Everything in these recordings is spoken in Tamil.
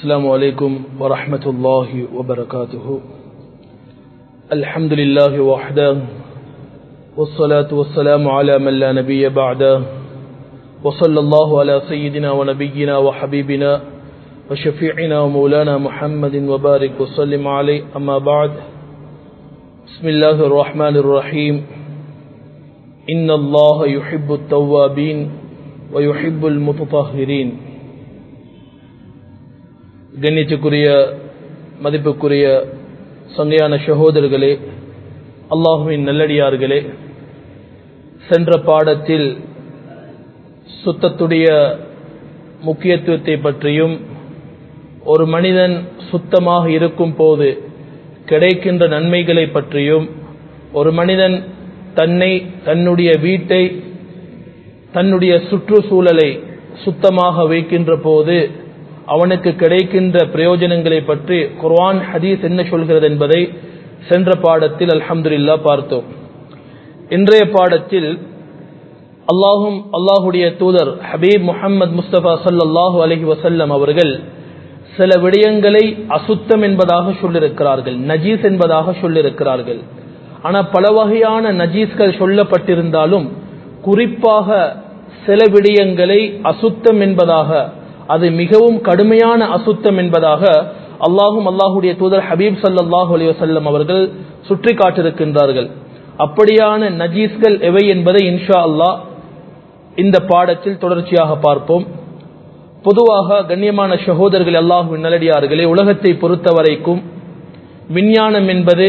السلام عليكم ورحمة الله وبركاته الحمد لله وحده والصلاة والسلام على من لا نبي بعده وصلى الله على سيدنا ونبينا وحبيبنا وشفيعنا ومولانا محمد وبارك وسلم عليه أما بعد بسم الله الرحمن الرحيم إن الله يحب التوابين ويحب المتطهرين கண்ணியத்துக்குரிய மதிப்புக்குரிய சங்கையான சகோதரர்களே அல்லாஹுவின் நல்லடியார்களே சென்ற பாடத்தில் சுத்தத்துடைய முக்கியத்துவத்தை பற்றியும் ஒரு மனிதன் சுத்தமாக இருக்கும் போது கிடைக்கின்ற நன்மைகளை பற்றியும் ஒரு மனிதன் தன்னை தன்னுடைய வீட்டை தன்னுடைய சுற்றுச்சூழலை சுத்தமாக வைக்கின்ற போது அவனுக்கு கிடைக்கின்ற பிரயோஜனங்களை பற்றி குர்ஆன் ஹதீஸ் என்ன சொல்கிறது என்பதை சென்ற பாடத்தில் அல்ஹம்துலில்லா பார்த்தோம் இன்றைய பாடத்தில் அல்லாஹும் அல்லாஹுடைய தூதர் ஹபீப் முஹம்மது முஸ்தபா சல்லாஹூ அலஹி வசல்லம் அவர்கள் சில விடயங்களை அசுத்தம் என்பதாக சொல்லியிருக்கிறார்கள் நஜீஸ் என்பதாக சொல்லியிருக்கிறார்கள் ஆனால் பல வகையான நஜீஸ்கள் சொல்லப்பட்டிருந்தாலும் குறிப்பாக சில விடயங்களை அசுத்தம் என்பதாக அது மிகவும் கடுமையான அசுத்தம் என்பதாக அல்லாஹும் அல்லாஹுடைய தூதர் ஹபீப் சல்லாஹூ அலி வசல்லம் அவர்கள் சுற்றி காட்டிருக்கின்றார்கள் அப்படியான நஜீஸ்கள் எவை என்பதை இன்ஷா அல்லாஹ் இந்த பாடத்தில் தொடர்ச்சியாக பார்ப்போம் பொதுவாக கண்ணியமான சகோதரர்கள் அல்லாஹு நல்லடியார்களே உலகத்தை பொறுத்த வரைக்கும் விஞ்ஞானம் என்பது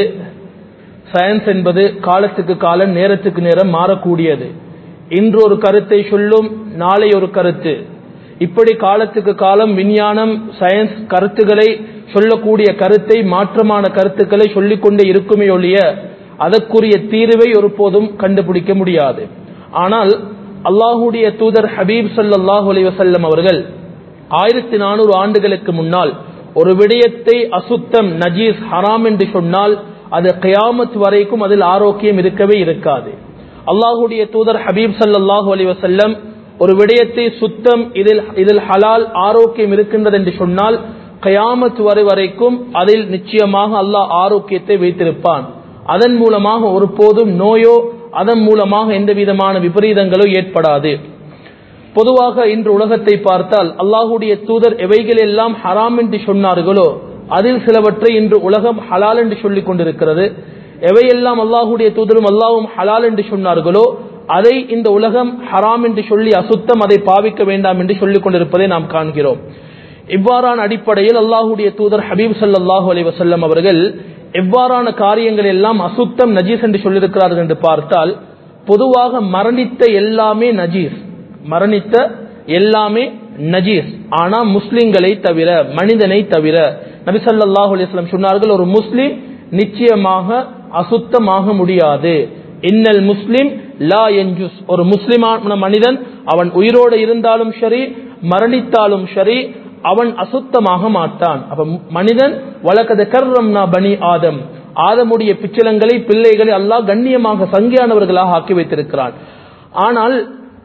சயின்ஸ் என்பது காலத்துக்கு காலம் நேரத்துக்கு நேரம் மாறக்கூடியது இன்று ஒரு கருத்தை சொல்லும் நாளை ஒரு கருத்து இப்படி காலத்துக்கு காலம் விஞ்ஞானம் சயின்ஸ் கருத்துக்களை சொல்லக்கூடிய கருத்தை மாற்றமான கருத்துக்களை சொல்லிக்கொண்டே இருக்குமே ஒழிய அதற்குரிய தீர்வை ஒருபோதும் கண்டுபிடிக்க முடியாது ஆனால் அல்லாஹுடைய தூதர் ஹபீப் சல்லாஹூ அலி வசல்லம் அவர்கள் ஆயிரத்தி நானூறு ஆண்டுகளுக்கு முன்னால் ஒரு விடயத்தை அசுத்தம் நஜீஸ் ஹராம் என்று சொன்னால் அது கயாமத் வரைக்கும் அதில் ஆரோக்கியம் இருக்கவே இருக்காது அல்லாஹுடைய தூதர் ஹபீப் சல்லாஹூ அலி வசல்லம் ஒரு விடயத்தை சுத்தம் இதில் இதில் ஹலால் ஆரோக்கியம் இருக்கின்றது என்று சொன்னால் கயாமத் வரை வரைக்கும் அதில் நிச்சயமாக அல்லாஹ் ஆரோக்கியத்தை வைத்திருப்பான் அதன் மூலமாக ஒருபோதும் நோயோ அதன் மூலமாக எந்த விதமான விபரீதங்களோ ஏற்படாது பொதுவாக இன்று உலகத்தை பார்த்தால் அல்லாஹுடைய தூதர் எவைகள் எல்லாம் ஹராம் என்று சொன்னார்களோ அதில் சிலவற்றை இன்று உலகம் ஹலால் என்று சொல்லிக் கொண்டிருக்கிறது எவையெல்லாம் அல்லாஹுடைய தூதரும் அல்லாவும் ஹலால் என்று சொன்னார்களோ அதை இந்த உலகம் ஹராம் என்று சொல்லி அசுத்தம் அதை பாவிக்க வேண்டாம் என்று சொல்லிக் கொண்டிருப்பதை நாம் காண்கிறோம் இவ்வாறான அடிப்படையில் அல்லாஹுடைய தூதர் ஹபீப் சல்லாஹூ அலி வசல்லம் அவர்கள் எவ்வாறான காரியங்கள் எல்லாம் அசுத்தம் நஜீஸ் என்று சொல்லியிருக்கிறார்கள் என்று பார்த்தால் பொதுவாக மரணித்த எல்லாமே நஜீஸ் மரணித்த எல்லாமே நஜீஸ் ஆனா முஸ்லிம்களை தவிர மனிதனை தவிர நபி சல்லாஹூ அலிஸ்லாம் சொன்னார்கள் ஒரு முஸ்லிம் நிச்சயமாக அசுத்தமாக முடியாது இன்னல் முஸ்லிம் லா என்ஜுஸ் ஒரு முஸ்லிமான மனிதன் அவன் உயிரோடு இருந்தாலும் சரி மரணித்தாலும் சரி அவன் அசுத்தமாக மாட்டான் அப்ப மனிதன் வழக்கத கர்ரம்னா பனி ஆதம் ஆதமுடைய பிச்சலங்களை பிள்ளைகளை அல்லாஹ் கண்ணியமாக சங்கியானவர்களாக ஆக்கி வைத்திருக்கிறான் ஆனால்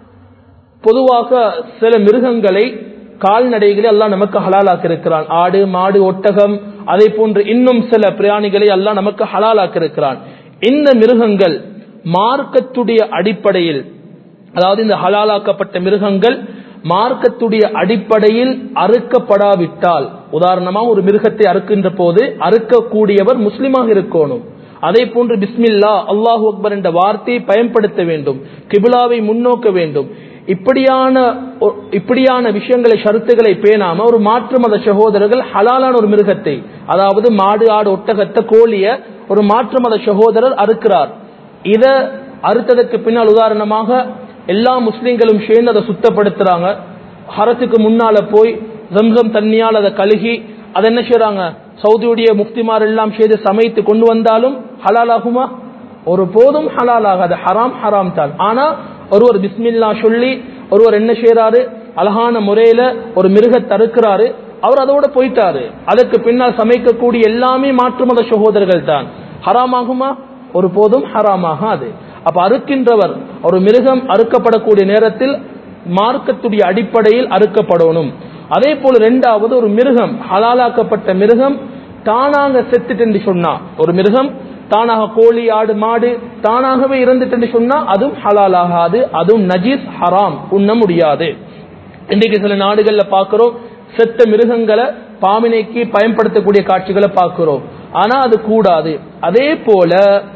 பொதுவாக சில மிருகங்களை கால்நடைகளை எல்லாம் நமக்கு ஹலாலாக்கி இருக்கிறான் ஆடு மாடு ஒட்டகம் அதே போன்று இன்னும் சில பிராணிகளை எல்லாம் நமக்கு ஹலாலாக்கி இருக்கிறான் இந்த மிருகங்கள் மார்க்கத்துடைய அடிப்படையில் அதாவது இந்த ஹலாலாக்கப்பட்ட மிருகங்கள் மார்க்கத்துடைய அடிப்படையில் அறுக்கப்படாவிட்டால் உதாரணமாக ஒரு மிருகத்தை அறுக்கின்ற போது அறுக்கக்கூடியவர் முஸ்லிமாக இருக்கணும் அதே போன்று பிஸ்மில்லா அல்லாஹு அக்பர் என்ற வார்த்தையை பயன்படுத்த வேண்டும் கிபிலாவை முன்னோக்க வேண்டும் இப்படியான இப்படியான விஷயங்களை ஷருத்துகளை பேணாம ஒரு மாற்று மத சகோதரர்கள் ஹலாலான ஒரு மிருகத்தை அதாவது மாடு ஆடு ஒட்டகத்தை கோழிய ஒரு மாற்று மத சகோதரர் அறுக்கிறார் இத அறுத்ததற்கு பின்னால் உதாரணமாக எல்லா முஸ்லீம்களும் சேர்ந்து அதை சுத்தப்படுத்துறாங்க ஹரத்துக்கு முன்னால போய் ஜம்சம் தண்ணியால் அதை கழுகி அதை என்ன செய்யறாங்க சவுதியுடைய முஃப்திமார் எல்லாம் செய்து சமைத்து கொண்டு வந்தாலும் ஹலால் ஆகுமா ஒரு போதும் ஹலால் ஆகாது ஹராம் ஹராம் தான் ஆனா ஒருவர் பிஸ்மில்லா சொல்லி ஒருவர் என்ன செய்யறாரு அழகான முறையில ஒரு மிருகத்தை அறுக்கிறாரு அவர் அதோட போயிட்டாரு அதற்கு பின்னால் சமைக்கக்கூடிய எல்லாமே மாற்று மத சகோதரர்கள் தான் ஹராமாகுமா ஒரு போதும் ஹராமாகாது அப்ப அறுக்கின்றவர் ஒரு மிருகம் அறுக்கப்படக்கூடிய நேரத்தில் மார்க்கத்துடைய அடிப்படையில் அறுக்கப்படணும் அதே போல ரெண்டாவது ஒரு மிருகம் ஹலாலாக்கப்பட்ட மிருகம் தானாக செத்துட்டு சொன்னா ஒரு மிருகம் தானாக கோழி ஆடு மாடு தானாகவே இருந்துட்டு சொன்னா அதுவும் ஹலால் ஆகாது அதுவும் நஜீஸ் ஹராம் உண்ண முடியாது இன்றைக்கு சில நாடுகள்ல பார்க்கிறோம் செத்த மிருகங்களை பாமினைக்கு பயன்படுத்தக்கூடிய காட்சிகளை பார்க்கிறோம் ஆனா அது கூடாது அதே போல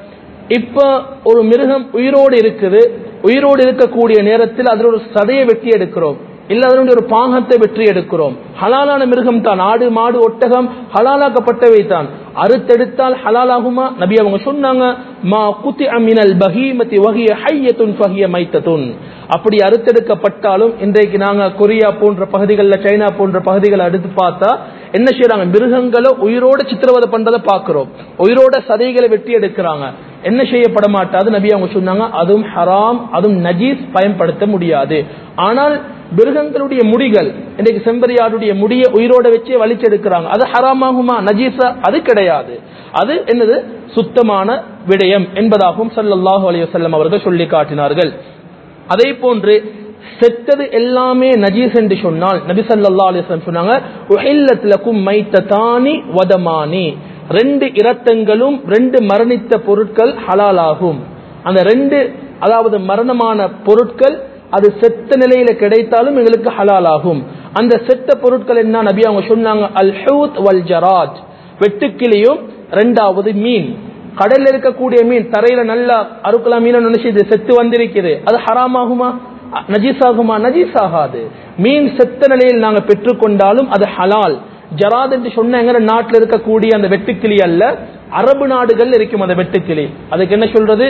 இப்ப ஒரு மிருகம் உயிரோடு இருக்குது உயிரோடு இருக்கக்கூடிய நேரத்தில் அதில் ஒரு சதையை வெட்டி எடுக்கிறோம் இல்ல அதனுடைய ஒரு பாகத்தை வெற்றி எடுக்கிறோம் ஹலாலான மிருகம் தான் ஆடு மாடு ஒட்டகம் ஹலாலாக்கப்பட்டவை தான் அறுத்தெடுத்தால் ஹலாலாகுமா நபி அவங்க சொன்னாங்க மா குத்தி அமினல் பஹீமதி வகிய ஹையத்துன் ஃபஹிய மைத்தத்துன் அப்படி அறுத்தெடுக்கப்பட்டாலும் இன்றைக்கு நாங்க கொரியா போன்ற பகுதிகளில் சைனா போன்ற பகுதிகளை அடுத்து பார்த்தா என்ன செய்யறாங்க மிருகங்களை உயிரோட சித்திரவதை பண்றதை பார்க்கிறோம் உயிரோட சதைகளை வெட்டி எடுக்கிறாங்க என்ன செய்யப்பட மாட்டாது நபி அவங்க சொன்னாங்க அதுவும் ஹராம் அதுவும் நஜீஸ் பயன்படுத்த முடியாது ஆனால் மிருகங்களுடைய முடிகள் இன்றைக்கு செம்பரியாடுடைய முடியை உயிரோட வச்சே வலிச்செடுக்கிறாங்க அது ஹராமாகுமா நஜீஸா அது கிடையாது அது என்னது சுத்தமான விடயம் என்பதாகவும் சல்லல்லாஹு அலைஹி வஸல்லம் அவர்கள் சொல்லி காட்டினார்கள் அதே போன்று செத்தது எல்லாமே நஜீஸ் என்று சொன்னால் நபி ஸல்லல்லாஹு அலைஹி வஸல்லம் சொன்னாங்க உஹில்லத் லக்கும் மைத்ததானி வதமானி ரெண்டு இரத்தங்களும் ரெண்டு மரணித்த பொருட்கள் ஹலாலாகும் அந்த ரெண்டு அதாவது மரணமான பொருட்கள் அது செத்த நிலையில கிடைத்தாலும் எங்களுக்கு ஹலாலாகும் அந்த செத்த பொருட்கள் என்ன நபி அவங்க சொன்னாங்க அல் ஹூத் வல் ஜராஜ் வெட்டுக்கிளியும் ரெண்டாவது மீன் கடல்ல இருக்கக்கூடிய மீன் தரையில நல்லா அறுக்கலாம் மீன் நினைச்சு இது செத்து வந்திருக்குது அது ஹராமாகுமா நஜீஸ் ஆகுமா நஜீஸ் ஆகாது மீன் செத்த நிலையில் நாங்க பெற்றுக்கொண்டாலும் அது ஹலால் ஜராத் என்று சொன்ன எங்க நாட்டில் இருக்கக்கூடிய அந்த வெட்டுக்கிளி அல்ல அரபு நாடுகள் இருக்கும் அந்த வெட்டுக்கிளி அதுக்கு என்ன சொல்றது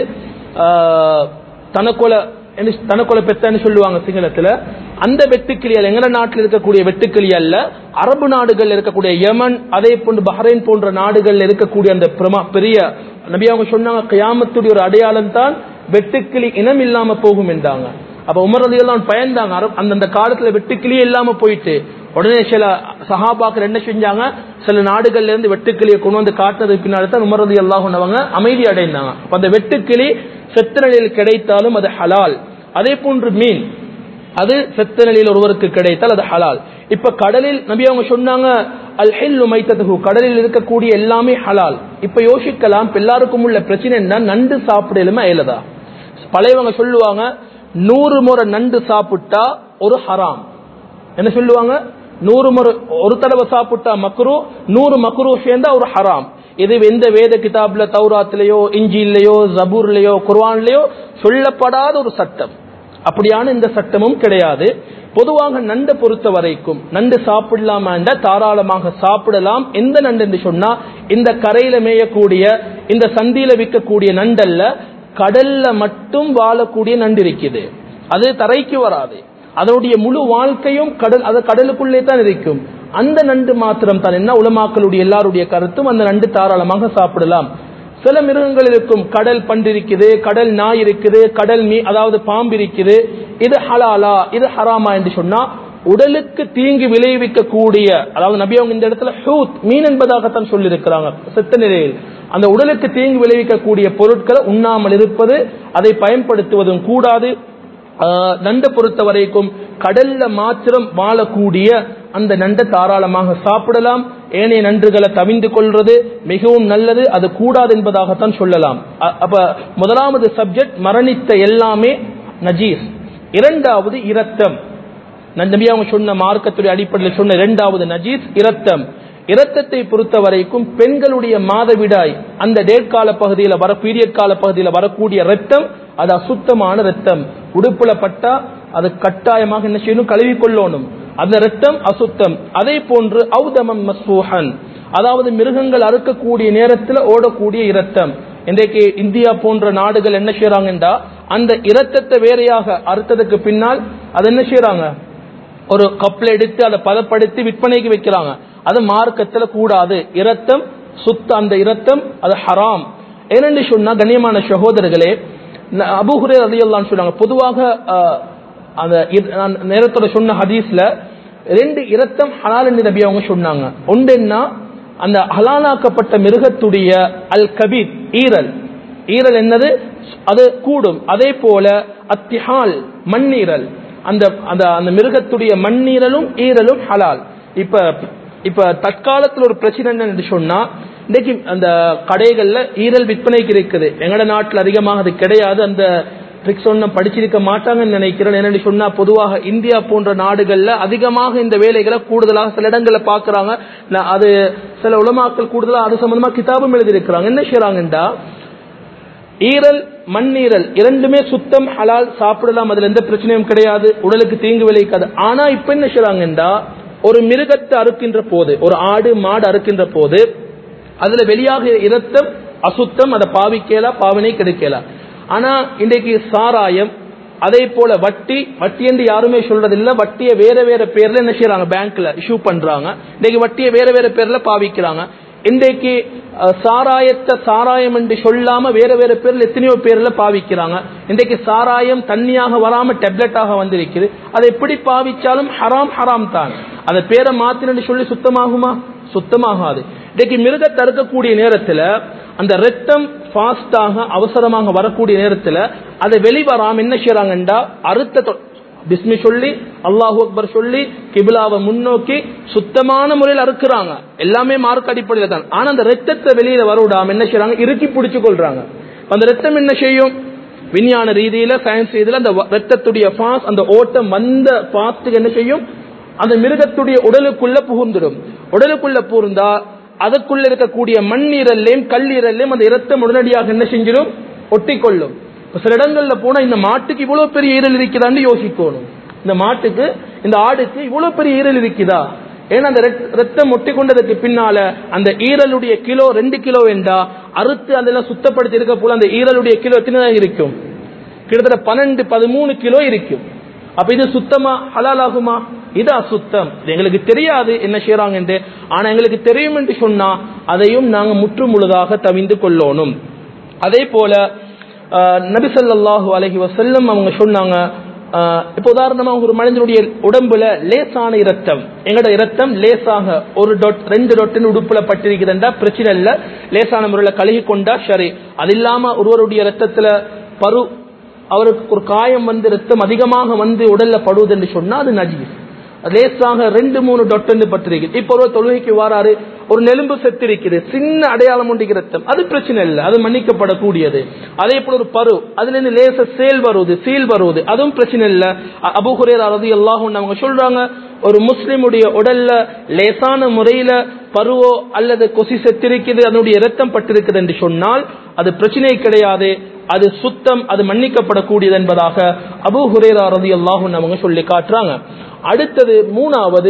ஆஹ், தனக்கொலை என்ன- தனக்கொலை பெத்தன்னு சொல்லுவாங்க சிங்களத்துல அந்த வெட்டுக்கிளி அல்ல எங்க நாட்டில் இருக்கக்கூடிய வெட்டுக்கிளி அல்ல அரபு நாடுகள் இருக்கக்கூடிய யமன் அதே போன்று பஹ்ரைன் போன்ற நாடுகள் இருக்கக்கூடிய அந்த பிரமா பெரிய நபி அவங்க சொன்னாங்க கியாமத்துடைய ஒரு அடையாளம் தான் வெட்டுக்கிளி இனம் இல்லாம போகும் என்றாங்க அப்ப உமர் ரலியல்லாஹு அன்ஹு பயந்தாங்க அரபு- அந்தந்த காலத்துல வெட்டுக்கிளியே இல்லாம போயிட்டு உடனே சில சஹாபாக்கள் என்ன செஞ்சாங்க சில நாடுகள்ல இருந்து வெட்டுக்கிளியை கொண்டு வந்து காட்டுறதுக்கு பின்னாடி தான் உமர் ரலியல்லாஹு அன்ஹு அவங்க அமைதி அடைந்தாங்க அப்ப அந்த வெட்டுக்கிளி செத்த நிலையில் கிடைத்தாலும் அது ஹலால் அதே போன்று மீன் அது செத்த நிலையில் ஒருவருக்கு கிடைத்தால் அது ஹலால் இப்ப கடலில் நபி அவங்க சொன்னாங்க அல் ஹில்லு மைத்ததுஹு கடலில் இருக்கக்கூடிய எல்லாமே ஹலால் இப்ப யோசிக்கலாம் இப்ப எல்லாருக்கும் உள்ள பிரச்சனை என்ன நண்டு சாப்பிடலுமே அயலதா பழையவங்க சொல்லுவாங்க நூறு முறை நண்டு சாப்பிட்டா ஒரு ஹராம் என்ன சொல்லுவாங்க நூறு முறை ஒரு தடவை சாப்பிட்டா மக்ரு நூறு மக்ரு சேர்ந்தா ஒரு ஹராம் இது எந்த வேத கிதாப்ல தௌராத்திலேயோ இஞ்சிலையோ ஜபூர்லயோ குர்ஆன்லயோ சொல்லப்படாத ஒரு சட்டம் அப்படியான இந்த சட்டமும் கிடையாது பொதுவாக நண்டை பொறுத்த வரைக்கும் நண்டு சாப்பிடலாமாண்ட தாராளமாக சாப்பிடலாம் எந்த நண்டு என்று சொன்னா இந்த கரையில மேயக்கூடிய இந்த சந்தியில விற்கக்கூடிய நண்டல்ல கடல்ல மட்டும் வாழக்கூடிய நண்டு இருக்குது அது தரைக்கு வராது அதனுடைய முழு வாழ்க்கையும் கடல் அது கடலுக்குள்ளே தான் இருக்கும் அந்த நண்டு மாத்திரம் தான் என்ன உலமாக்களுடைய எல்லாருடைய கருத்தும் அந்த நண்டு தாராளமாக சாப்பிடலாம் சில மிருகங்கள் இருக்கும் கடல் பண்டு இருக்குது கடல் நாய் இருக்குது கடல் மீ அதாவது பாம்பு இருக்குது இது ஹலாலா இது ஹராமா என்று சொன்னா உடலுக்கு தீங்கு விளைவிக்கக்கூடிய அதாவது நபி அவங்க இந்த இடத்துல ஹூத் மீன் என்பதாகத்தான் சொல்லியிருக்கிறாங்க செத்த நிலையில் அந்த உடலுக்கு தீங்கு விளைவிக்கக்கூடிய பொருட்களை உண்ணாமல் இருப்பது அதை பயன்படுத்துவதும் கூடாது ஆஹ், நண்டை பொறுத்த வரைக்கும் கடல்ல மாத்திரம் வாழக்கூடிய அந்த நண்டை தாராளமாக சாப்பிடலாம் ஏனைய நன்றுகளை தவிந்து கொள்வது மிகவும் நல்லது அது கூடாது என்பதாகத்தான் சொல்லலாம் அ- அப்ப முதலாவது சப்ஜெக்ட் மரணித்த எல்லாமே நஜீஸ் இரண்டாவது இரத்தம் நபி அவங்க சொன்ன மார்க்கத்துடைய அடிப்படையில் சொன்ன இரண்டாவது நஜீஸ் இரத்தம் இரத்தத்தை பொறுத்த வரைக்கும் பெண்களுடைய மாதவிடாய் அந்த டேட் கால பகுதியில் வர பீரியட் கால பகுதியில் வரக்கூடிய ரத்தம் அது அசுத்தமான ரத்தம் உடுப்புல பட்டா அது கட்டாயமாக என்ன செய்யணும் கழுவி கொள்ளணும் அந்த ரத்தம் அசுத்தம் அதே போன்று ஔதமம் மஸ்பூஹன் அதாவது மிருகங்கள் அறுக்கக்கூடிய நேரத்தில் ஓடக்கூடிய இரத்தம் இன்றைக்கு இந்தியா போன்ற நாடுகள் என்ன செய்யறாங்கன்றா அந்த இரத்தத்தை வேறையாக அறுத்ததுக்கு பின்னால் அது என்ன செய்யறாங்க ஒரு கப்ல எடுத்து அதை பதப்படுத்தி விற்பனைக்கு வைக்கிறாங்க அது மார்க்கத்துல கூடாது இரத்தம் சுத்த அந்த இரத்தம் அது ஹராம் ஏனென்று சொன்னா கண்ணியமான சகோதரர்களே ந- அபூ ஹுரே ரலியல்லாஹு சொன்னாங்க பொதுவாக அஹ், அந்த இர- நான் நேரத்தோட சொன்ன ஹதீஸ்ல ரெண்டு இரத்தம் ஹலால் என்று நபி அவங்க சொன்னாங்க ஒன்று என்ன அந்த ஹலாலாக்கப்பட்ட மிருகத்துடைய அல் கபீத் ஈரல் ஈரல் என்னது அது கூடும் அதே போல அத்திஹால் மண்ணீரல் அந்த அந்த அந்த மிருகத்துடைய மண்ணீரலும் ஈரலும் ஹலால் இப்ப இப்ப தற்காலத்துல ஒரு பிரச்சனை என்னன்னு சொன்னா இன்னைக்கு அந்த கடைகள்ல ஈரல் விற்பனைக்கு இருக்குது எங்கட நாட்டில் அதிகமாக அது கிடையாது அந்த ட்ரிக்ஸ் ஒன்றும் படிச்சிருக்க மாட்டாங்கன்னு நினைக்கிறேன் என்னன்னு சொன்னா பொதுவாக இந்தியா போன்ற நாடுகள்ல அதிகமாக இந்த வேலைகளை கூடுதலாக சில இடங்கள்ல பாக்குறாங்க நான் அது சில உலமாக்கள் கூடுதலா அது சம்பந்தமா கிதாபும் எழுதியிருக்கிறாங்க என்ன செய்யறாங்கண்டா ஈரல் மண்ணீரல் இரண்டுமே சுத்தம் ஹலால் சாப்பிடலாம் அதுல எந்த பிரச்சனையும் கிடையாது உடலுக்கு தீங்கு விளைவிக்காது ஆனா இப்ப என்ன செய்றாங்கண்டா ஒரு மிருகத்தை அறுக்கின்ற போது ஒரு ஆடு மாடு அறுக்கின்ற போது அதுல வெளியாக இரத்தம் அசுத்தம் அதை பாவிக்கலா பாவனை கிடைக்கலா ஆனா இன்றைக்கு சாராயம் அதே போல வட்டி வட்டி என்று யாருமே சொல்றது இல்ல வட்டியை வேற வேற பேர்ல என்ன செய்யறாங்க பேங்க்ல இஷ்யூ பண்றாங்க இன்னைக்கு வட்டியை வேற வேற பேர்ல பாவிக்கிறாங்க இன்றைக்கு அஹ், சாராயத்தை சாராயம் என்று சொல்லாம வேற வேற பேர்ல எத்தனையோ பேர்ல பாவிக்கிறாங்க இன்றைக்கு சாராயம் தண்ணியாக வராம டெப்லெட்டாக வந்திருக்குது அதை எப்படி பாவிச்சாலும் ஹராம் ஹராம் தான் அதை பேரை மாத்தினு சொல்லி சுத்தமாகுமா சுத்தமாகாது இன்னைக்கு மிருகத்தை அறுக்கக்கூடிய நேரத்துல அந்த ரத்தம் ஃபாஸ்டாக அவசரமாக வரக்கூடிய நேரத்துல அதை வெளிவராம என்ன செய்யறாங்கண்டா அறுத்த தொ- பிஸ்மி சொல்லி அல்லாஹு அக்பர் சொல்லி கிபிலாவை முன்னோக்கி சுத்தமான முறையில் அறுக்குறாங்க எல்லாமே மார்க் அடிப்படையில் தான் ஆனா அந்த ரத்தத்தை வெளியில வர விடாம என்ன செய்யறாங்க இறுக்கி பிடிச்சு கொள்றாங்க அந்த ரத்தம் என்ன செய்யும் விஞ்ஞான ரீதியில சயின்ஸ் ரீதியில அந்த வ- ரத்தத்துடைய பாஸ் அந்த ஓட்டம் வந்த பாஸ்டுக்கு என்ன செய்யும் அந்த மிருகத்துடைய உடலுக்குள்ள புகுந்துடும் உடலுக்குள்ள புகுந்தா அதற்குள்ள இருக்கக்கூடிய மண்ணீரல்லையும் கல்லீரல்லையும் அந்த இரத்தம் உடனடியாக என்ன செஞ்சிடும் ஒட்டிக்கொள்ளும் இப்ப சில இடங்கள்ல போனா இந்த மாட்டுக்கு இவ்வளவு பெரிய ஈரல் இருக்குதான்னு யோசிக்கணும் இந்த மாட்டுக்கு இந்த ஆடுக்கு இவ்வளவு பெரிய ஈரல் இருக்குதா ஏன்னா அந்த ரெத்- ரத்தம் ஒட்டி கொண்டதுக்கு பின்னால அந்த ஈரலுடைய கிலோ ரெண்டு கிலோ என்றா அறுத்து அதெல்லாம் சுத்தப்படுத்தி இருக்க போல அந்த ஈரலுடைய கிலோ எத்தனை இருக்கும் கிட்டத்தட்ட பன்னெண்டு பதிமூணு கிலோ இருக்கும் அப்ப இது சுத்தமா ஹலால் ஆகுமா இது அசுத்தம் இது எங்களுக்கு தெரியாது என்ன செய்யறாங்க என்று ஆனா எங்களுக்கு தெரியும் என்று சொன்னா அதையும் நாங்க முற்று முழுதாக தவிந்து கொள்ளணும் அதே போல ஆஹ், நபி ஸல்லல்லாஹு அலைஹி வஸல்லம் அவங்க சொன்னாங்க ஆஹ், இப்ப உதாரணமா ஒரு மனிதனுடைய உடம்புல லேசான இரத்தம் எங்கட இரத்தம் லேசாக ஒரு டொட் ரெண்டு டொட்டின் உடுப்புல பட்டிருக்கிறதா பிரச்சனை இல்ல லேசான முறையில் கழுகி கொண்டா சரி அது இல்லாம ஒருவருடைய இரத்தத்துல பரு அவருக்கு ஒரு காயம் வந்து ரத்தம் அதிகமாக வந்து உடல்ல படுவது என்று சொன்னா அது நஜீஸ் லேசாக ரெண்டு மூணு டொட்டு பட்டிருக்கு இப்ப ஒரு தொழுகைக்கு வாராரு ஒரு நெலும்பு செத்து இருக்குது சின்ன அடையாளம் உண்டிக்கு ரத்தம் அது பிரச்சனை இல்லை அது மன்னிக்கப்படக்கூடியது அதே போல ஒரு பரு அதுல இருந்து லேச சேல் வருவது சீல் வருவது அதுவும் பிரச்சனை இல்லை அபுகுரேர் அறது எல்லாரும் அவங்க சொல்றாங்க ஒரு முஸ்லிமுடைய உடல்ல லேசான முறையில பருவோ அல்லது கொசி செத்திருக்குது அதனுடைய இரத்தம் பட்டிருக்குது என்று சொன்னால் அது பிரச்சனை கிடையாது அது சுத்தம் அது மன்னிக்கப்படக்கூடியது என்பதாக அபு ஹுரேரா ரதி அல்லாஹும் அவங்க சொல்லி காட்டுறாங்க அடுத்தது மூணாவது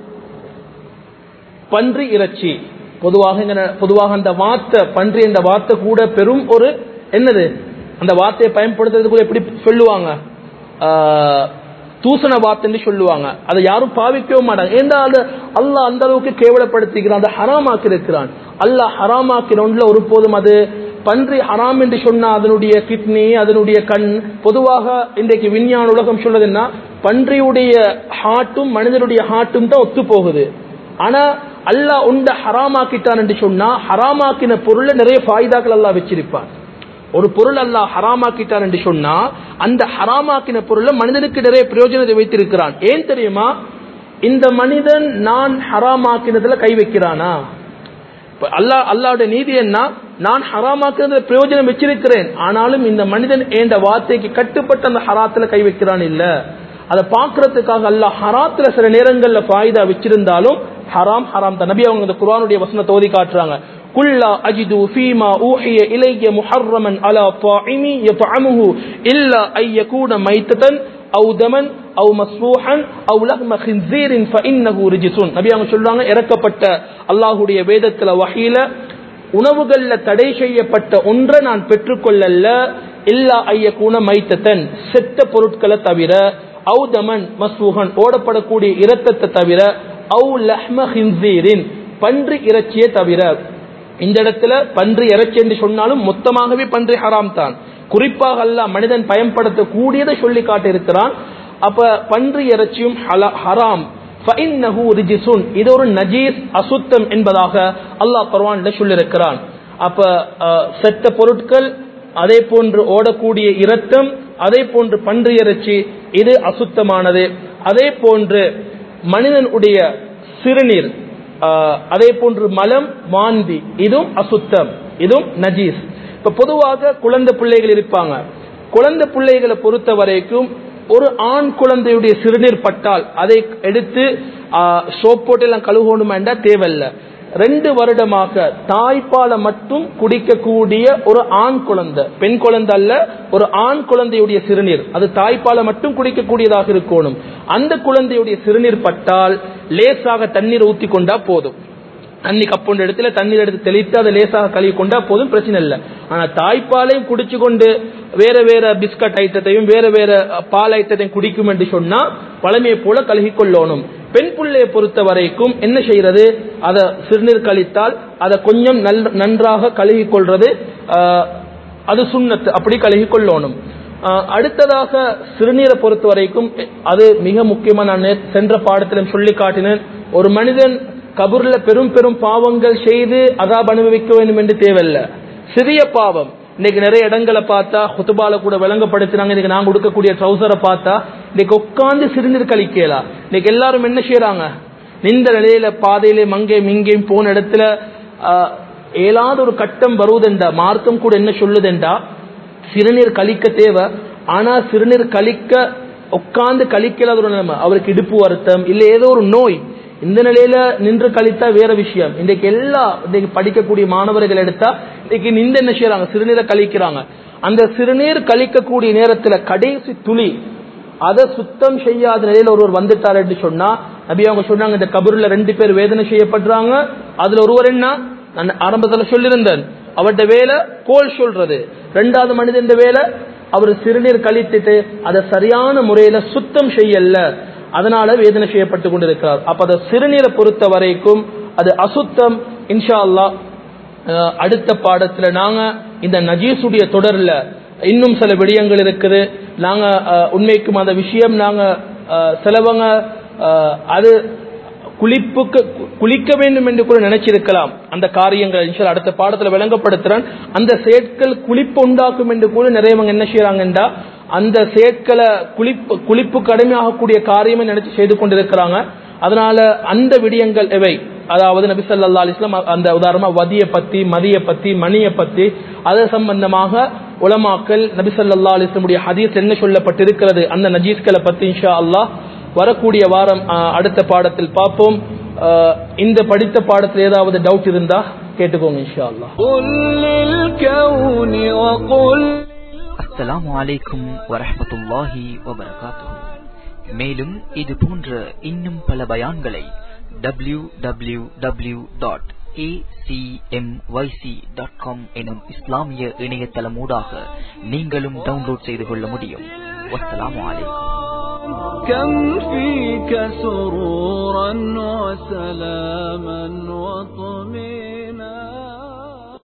பன்றி இறைச்சி பொதுவாக இங்க பொதுவாக அந்த வார்த்தை பன்றி என்ற வார்த்தை கூட பெரும் ஒரு என்னது அந்த வார்த்தையை பயன்படுத்துறது கூட எப்படி சொல்லுவாங்க ஆஹ், தூசண வார்த்தைன்னு சொல்லுவாங்க அதை யாரும் பாவிக்கவே மாட்டாங்க ஏண்டா அது அல்லாஹ் அந்த அளவுக்கு கேவலப்படுத்திக்கிறான் அதை ஹராமாக்கி இருக்கிறான் அல்லாஹ் ஹராமாக்கிறோன்ல ஒருபோதும் அது பன்றி ஹராம் என்று சொன்னா அதனுடைய கிட்னி அதனுடைய கண் பொதுவாக இன்றைக்கு விஞ்ஞான உலகம் சொல்றதுன்னா பன்றியுடைய ஹார்ட்டும் மனிதனுடைய ஹார்ட்டும் தான் ஒத்து போகுது ஆனா அல்லாஹ் உண்ட ஹராமாக்கிட்டான் என்று சொன்னா ஹராமாக்கின பொருள்ல நிறைய ஃபாய்தாக்கள் அல்லாஹ் வச்சிருப்பான் ஒரு பொருள் அல்லாஹ் ஹராமாக்கிட்டான் என்று சொன்னா அந்த ஹராமாக்கின பொருள்ல மனிதனுக்கு நிறைய பிரயோஜனத்தை வைத்திருக்கிறான் ஏன் தெரியுமா இந்த மனிதன் நான் ஹராமாக்கினதுல கை வைக்கிறானா இப்ப அல்லாஹ் அல்லாவுடைய நீதி என்ன நான் ஹராமாக்குறதுல பிரயோஜனம் வச்சிருக்கிறேன் ஆனாலும் இந்த மனிதன் என்ற வார்த்தைக்கு கட்டுப்பட்டு அந்த ஹராத்துல கை வைக்கிறான் இல்ல அதை பார்க்கறதுக்காக அல்லாஹ் ஹராத்துல சில நேரங்கள்ல ஃபாயிதா வச்சிருந்தாலும் ஹராம் ஹராம் தான் நபி அவங்க இந்த குர்ஆனுடைய வசனத்தை ஓதி காட்டுறாங்க குல்லா அஜிது ஃபீமா ஊஹிய இலைய முஹர்ரமன் அலா தாஇமி யத்அமுஹு இல்லா ஐ யகூன மைத்ததன் அவு தமன் அவு மஸ்பூஹன் அவு லஹ்ம ஹின்சீரின் ஃபஇன்னஹு ரிஜிசுன் நபி அவங்க சொல்றாங்க இறக்கப்பட்ட அல்லாஹ்வுடைய வேதத்துல வஹீல உணவுகள்ல தடை செய்யப்பட்ட ஒன்றை நான் பெற்றுக்கொள்ளல்ல இல்லா ஐயக்கூன மைத்தத்தன் செத்த பொருட்களை தவிர அவு தமன் மஸ்பூஹன் ஓடப்படக்கூடிய இரத்தத்தை தவிர அவு லஹ்ம ஹின்சீரின் பன்றி இறைச்சியை தவிர இந்த இடத்துல பன்றி இறைச்சி என்று சொன்னாலும் மொத்தமாகவே பன்றி ஹராம் தான் குறிப்பாக அல்லாஹ் மனிதன் பயன்படுத்தக்கூடியதை சொல்லி காட்டியிருக்கிறான் அப்ப பன்றி இறைச்சியும் ஹல- ஹராம் فإنه ரிஜிசுன் இது ஒரு நஜீஸ் அசுத்தம் என்பதாக அல்லாஹ் குர்ஆன்ல சொல்லியிருக்கிறான் அப்ப அஹ், செத்த பொருட்கள் அதே போன்று ஓடக்கூடிய இரத்தம் அதே போன்று பன்றி இறைச்சி இது அசுத்தமானது அதே போன்று மனிதனுடைய சிறுநீர் ஆஹ், அதே போன்று மலம் வாந்தி இதுவும் அசுத்தம் இதுவும் நஜீஸ் இப்ப பொதுவாக குழந்தை பிள்ளைகள் இருப்பாங்க குழந்தை பிள்ளைகளை பொறுத்த வரைக்கும் ஒரு ஆண் குழந்தையுடைய சிறுநீர் பட்டால் அதை எடுத்து சோப் போட்டு எல்லாம் கழுவணும் வேண்டாம் தேவையில்லை ரெண்டு வருடமாக தாய்ப்பாலை மட்டும் குடிக்கக்கூடிய ஒரு ஆண் குழந்தை பெண் குழந்தை அல்ல ஒரு ஆண் குழந்தையுடைய சிறுநீர் அது தாய்ப்பாலை மட்டும் குடிக்கக்கூடியதாக இருக்கணும் அந்த குழந்தையுடைய சிறுநீர் பட்டால் லேசாக தண்ணீர் ஊத்தி கொண்டா போதும் தண்ணி கப்புண்ட இடத்துல தண்ணீர் எடுத்து தெளித்து அதை லேசாக கழுவி கொண்டா போதும் பிரச்சனை இல்லை ஆனா தாய்ப்பாலையும் குடிச்சு கொண்டு வேற வேற பிஸ்கட் ஐட்டத்தையும் வேற வேற அஹ், பால் ஐட்டத்தையும் குடிக்கும் என்று சொன்னா பழமையை போல கழுகி கொள்ளணும் பெண் பிள்ளையை பொறுத்த வரைக்கும் என்ன செய்யறது அதை சிறுநீர் கழித்தால் அதை கொஞ்சம் நல்- நன்றாக கழுகி கொள்றது அஹ், அது சுண்ணத்து அப்படி கழுகி கொள்ளணும் அஹ், அடுத்ததாக சிறுநீரை பொறுத்த வரைக்கும் அது மிக முக்கியமா நான் நேத்து சென்ற பாடத்திலும் சொல்லி காட்டினேன் ஒரு மனிதன் கபூர்ல பெரும் பெரும் பாவங்கள் செய்து அதாப் அனுபவிக்க வேண்டும் என்று தேவையில்ல சிறிய பாவம் இன்னைக்கு நிறைய இடங்களை பார்த்தா ஹுத்துபால கூட விளங்கப்படுத்தினாங்க இன்னைக்கு நாங்க கொடுக்கக்கூடிய ட்ரௌசரை பார்த்தா இன்னைக்கு உட்கார்ந்து சிறுநீர் கழிக்கலாம் இன்னைக்கு எல்லாரும் என்ன செய்யறாங்க நின்ற நிலையில பாதையிலே மங்கையும் இங்கேயும் போன இடத்துல ஆஹ், ஏலாத ஒரு கட்டம் வருவதெண்டா மார்க்கம் கூட என்ன சொல்லுதெண்டா சிறுநீர் கழிக்க தேவை ஆனா சிறுநீர் கழிக்க உட்கார்ந்து கழிக்கலாத ஒரு நிலைமை அவருக்கு இடுப்பு வருத்தம் இல்ல ஏதோ ஒரு நோய் இந்த நிலையில நின்று கழித்தா வேற விஷயம் இன்றைக்கு எல்லா இன்னைக்கு படிக்கக்கூடிய மாணவர்கள் எடுத்தா இன்னைக்கு நின்று என்ன செய்யறாங்க சிறுநீரை கழிக்கிறாங்க அந்த சிறுநீர் கழிக்கக்கூடிய நேரத்துல கடைசி துளி அதை சுத்தம் செய்யாத நிலையில ஒருவர் வந்துட்டார் என்று சொன்னா நபி அவங்க சொன்னாங்க இந்த கபூர்ல ரெண்டு பேர் வேதனை செய்யப்படுறாங்க அதுல ஒருவர் என்ன நான் ஆரம்பத்துல சொல்லியிருந்தேன் அவர்கிட்ட வேலை கோல் சொல்றது ரெண்டாவது மனிதன் வேலை அவர் சிறுநீர் கழித்துட்டு அதை சரியான முறையில சுத்தம் செய்யல அதனால வேதனை செய்யப்பட்டு கொண்டிருக்கிறார் அப்ப அந்த சிறுநீரை பொறுத்த வரைக்கும் அது அசுத்தம் இன்ஷா அல்லாஹ் அஹ், அடுத்த பாடத்துல நாங்க இந்த நஜீஸுடைய தொடர்ல இன்னும் சில விடயங்கள் இருக்குது நாங்க அஹ், உண்மைக்கும் அந்த விஷயம் நாங்க அஹ், சிலவங்க அஹ், அது குளிப்புக்கு கு- குளிக்க வேண்டும் என்று கூட நினைச்சிருக்கலாம் அந்த காரியங்கள் இன்ஷா அடுத்த பாடத்துல விளங்கப்படுத்துறேன் அந்த செயற்கள் குளிப்பு உண்டாக்கும் என்று கூட நிறையவங்க என்ன செய்யறாங்கன்றா அந்த செயற்களை குளிப்பு குளிப்பு கடுமையாகக்கூடிய காரியமே நினைச்சு செய்து கொண்டிருக்கிறாங்க அதனால அந்த விடயங்கள் எவை அதாவது நபி ஸல்லல்லாஹு அலைஹி வஸல்லம் அந்த உதாரணமா வதிய பத்தி மதிய பத்தி மணிய பத்தி அது சம்பந்தமாக உலமாக்கள் நபி ஸல்லல்லாஹு அலைஹி வஸல்லம் ஹதீஸ் என்ன சொல்லப்பட்டிருக்கிறது அந்த நஜீஸ்களை பத்தி இன்ஷா அல்லாஹ் வரக்கூடிய வாரம் ஆஹ், அடுத்த பாடத்தில் பார்ப்போம் ஆஹ், இந்த படித்த பாடத்தில் ஏதாவது டவுட் இருந்தா கேட்டுக்கோங்க இன்ஷா அல்லாஹ் قل للكون وقل அஸ்ஸலாமு அலைக்கும் வரஹ்மத்துல்லாஹி வபரகாத்துஹு மேலும் இது போன்ற இன்னும் பல பயான்களை W W W dot dot com எனும் இஸ்லாமிய இணையதளமூடாக நீங்களும் டவுன்லோட் செய்து கொள்ள முடியும் வஸ்ஸலாமு அலைக்கும் كم فيك سرورا وسلاما وطمئنا